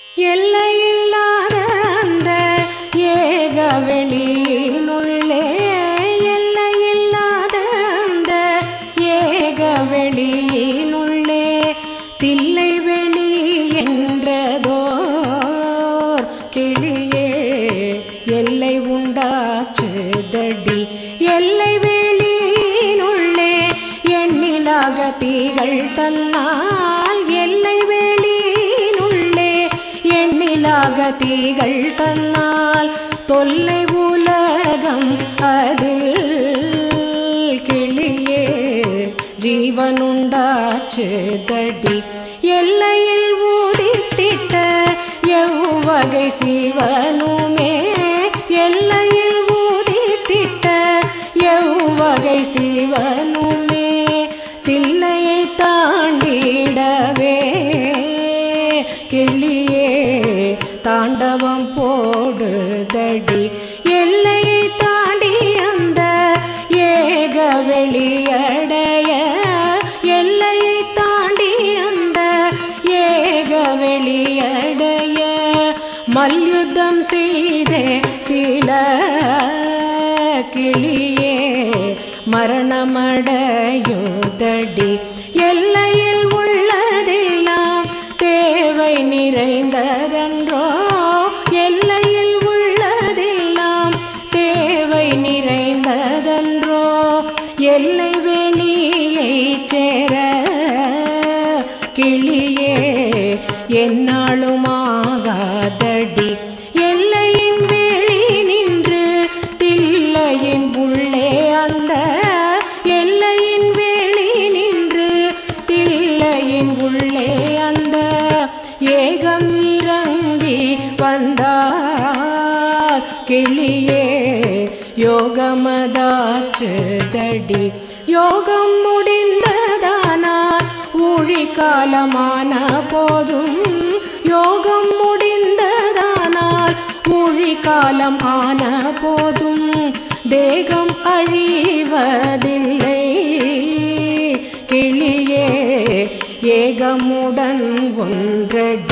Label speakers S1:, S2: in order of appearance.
S1: எல்லையில்லாத அந்த ஏக வெளியினுள்ளே எல்லையில்லாத அந்த ஏக வெளியினுள்ளே தில்லை வெளி என்றதோர் கிளியே எல்லை உண்டாச்சு தடி எல்லை வெளியினுள்ளே எண்ணிலாக தீகள் தன்னால் எல்லை வெளியினுள்ளே எண்ணிலாக தீகள் தன்னால் தொல்லை உலகம் அதில் கிளியே ஜீவனுண்டாச்சு தடி எல்லையில் ஊதித்திட்ட எவ்வகை சிவனுமே எல்லையில் ஊதித்திட்ட எவ்வகை சிவனுமே தில்லையை தாண்டிடவே கிளியே தாண்டவம் போடுதடி எல்லையை தாண்டி அந்த ஏக வெளியடைய எல்லையை தாண்டி அந்த ஏக வெளியடைய மல்யுத்தம் செய்தே சில கிளியே மரணமடையுதடி எல்லையில் உள்ளதெல்லாம் தேவை நிறைந்ததன்றோ எல்லையில் உள்ளதெல்லாம் தேவை நிறைந்ததன்றோ எல்லை வெளியை சேர கிளியே என்னாலுமாகாதடி எல்லையின் வெளி நின்று தில்லையின் உள்ளே அந்த எல்லையின் வெளி நின்று தில்லையின் உள்ளே அந்த ஏகம் இறங்கி வந்தார் கிளியே யோகமதாச்சு தடி யோகம் முடிந்ததானால் ஊழி காலமான போதும் யோகம் முடிந்ததானால் ஊழி காலம் ஆன போதும் தேகம் அழிவதில்லை கிளியே ஏகமுடன் ஒன்றடி